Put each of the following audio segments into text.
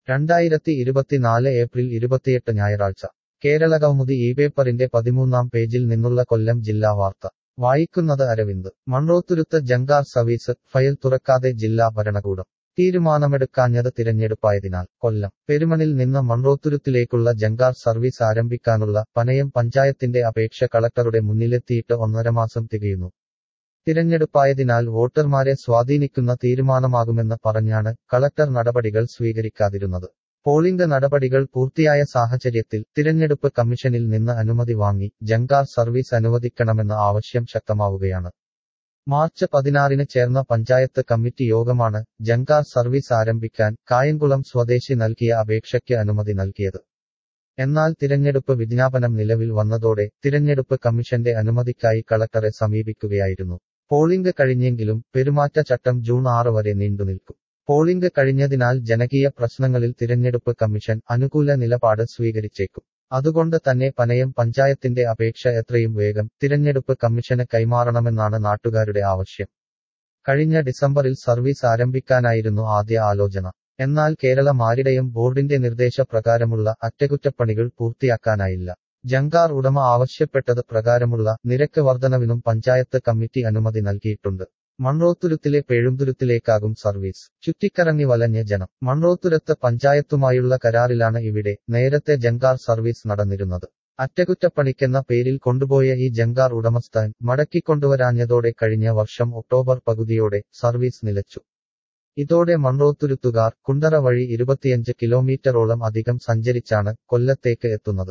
രണ്ടായിരത്തി ഇരുപത്തിനാല് ഏപ്രിൽ ഇരുപത്തിയെട്ട് ഞായറാഴ്ച കേരള കൗമുദി ഈ പേപ്പറിന്റെ പതിമൂന്നാം പേജിൽ നിന്നുള്ള കൊല്ലം ജില്ലാ വാർത്ത വായിക്കുന്നത് അരവിന്ദ് മൺറോത്തുരുത്ത് ജങ്കാർ സർവീസ് ഫയൽ തുറക്കാതെ ജില്ലാ ഭരണകൂടം തീരുമാനമെടുക്കാഞ്ഞത് തിരഞ്ഞെടുപ്പായതിനാൽ കൊല്ലം പെരുമണിൽ നിന്ന് മൺറോത്തുരുത്തിലേക്കുള്ള ജങ്കാർ സർവീസ് ആരംഭിക്കാനുള്ള പനയം പഞ്ചായത്തിന്റെ അപേക്ഷ കളക്ടറുടെ മുന്നിലെത്തിയിട്ട് ഒന്നര മാസം തികയുന്നു തിരഞ്ഞെടുപ്പായതിനാൽ വോട്ടർമാരെ സ്വാധീനിക്കുന്ന തീരുമാനമാകുമെന്ന് പറഞ്ഞാണ് കളക്ടർ നടപടികൾ സ്വീകരിക്കാതിരുന്നത് പോളിംഗ് നടപടികൾ പൂർത്തിയായ സാഹചര്യത്തിൽ തിരഞ്ഞെടുപ്പ് കമ്മീഷനിൽ നിന്ന് അനുമതി വാങ്ങി ജങ്കാർ സർവീസ് അനുവദിക്കണമെന്ന ആവശ്യം ശക്തമാവുകയാണ് മാർച്ച് പതിനാറിന് ചേർന്ന പഞ്ചായത്ത് കമ്മിറ്റി യോഗമാണ് ജങ്കാർ സർവീസ് ആരംഭിക്കാൻ കായംകുളം സ്വദേശി നൽകിയ അപേക്ഷയ്ക്ക് അനുമതി നൽകിയത് എന്നാൽ തിരഞ്ഞെടുപ്പ് വിജ്ഞാപനം നിലവിൽ വന്നതോടെ തിരഞ്ഞെടുപ്പ് കമ്മീഷന്റെ അനുമതിക്കായി കളക്ടറെ സമീപിക്കുകയായിരുന്നു പോളിംഗ് കഴിഞ്ഞെങ്കിലും പെരുമാറ്റച്ചട്ടം ജൂൺ ആറ് വരെ നീണ്ടുനിൽക്കും പോളിംഗ് കഴിഞ്ഞതിനാൽ ജനകീയ പ്രശ്നങ്ങളിൽ തിരഞ്ഞെടുപ്പ് കമ്മീഷൻ അനുകൂല നിലപാട് സ്വീകരിച്ചേക്കും അതുകൊണ്ട് തന്നെ പനയം പഞ്ചായത്തിന്റെ അപേക്ഷ എത്രയും വേഗം തിരഞ്ഞെടുപ്പ് കമ്മീഷന് കൈമാറണമെന്നാണ് നാട്ടുകാരുടെ ആവശ്യം കഴിഞ്ഞ ഡിസംബറിൽ സർവീസ് ആരംഭിക്കാനായിരുന്നു ആദ്യ ആലോചന എന്നാൽ കേരള മാരിടയം ബോർഡിന്റെ നിർദ്ദേശപ്രകാരമുള്ള അറ്റകുറ്റപ്പണികൾ പൂർത്തിയാക്കാനായില്ല ജങ്കാർ ഉടമ ആവശ്യപ്പെട്ടത് പ്രകാരമുള്ള നിരക്ക് വർധനവിനും പഞ്ചായത്ത് കമ്മിറ്റി അനുമതി നൽകിയിട്ടുണ്ട് മൺറോത്തുരുത്തിലെ പേഴുംതുരുത്തിലേക്കാകും സർവീസ് ചുറ്റിക്കറങ്ങി വലഞ്ഞ ജനം മൺറോത്തുരത്ത് പഞ്ചായത്തുമായുള്ള കരാറിലാണ് ഇവിടെ നേരത്തെ ജങ്കാർ സർവീസ് നടന്നിരുന്നത് അറ്റകുറ്റപ്പണിക്കെന്ന പേരിൽ കൊണ്ടുപോയ ഈ ജങ്കാർ ഉടമസ്ഥൻ മടക്കിക്കൊണ്ടുവരാഞ്ഞതോടെ കഴിഞ്ഞ വർഷം ഒക്ടോബർ പകുതിയോടെ സർവീസ് നിലച്ചു ഇതോടെ മൺറോത്തുരുത്തുകാർ കുണ്ടറ വഴി ഇരുപത്തിയഞ്ച് കിലോമീറ്ററോളം അധികം സഞ്ചരിച്ചാണ് കൊല്ലത്തേക്ക് എത്തുന്നത്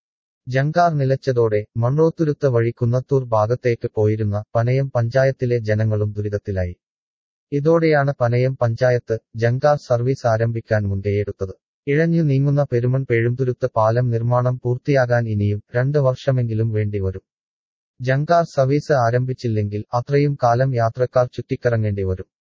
ജങ്കാർ നിലച്ചതോടെ മൺറോത്തുരുത്ത് വഴി കുന്നത്തൂർ ഭാഗത്തേക്ക് പോയിരുന്ന പനയം പഞ്ചായത്തിലെ ജനങ്ങളും ദുരിതത്തിലായി ഇതോടെയാണ് പനയം പഞ്ചായത്ത് ജങ്കാർ സർവീസ് ആരംഭിക്കാൻ മുൻകൈയെടുത്തത് ഇഴഞ്ഞു നീങ്ങുന്ന പെരുമൺ പേഴുംതുരുത്ത് പാലം നിർമ്മാണം പൂർത്തിയാകാൻ ഇനിയും രണ്ട് വർഷമെങ്കിലും വേണ്ടിവരും ജങ്കാർ സർവീസ് ആരംഭിച്ചില്ലെങ്കിൽ അത്രയും കാലം യാത്രക്കാർ ചുറ്റിക്കറങ്ങേണ്ടി വരും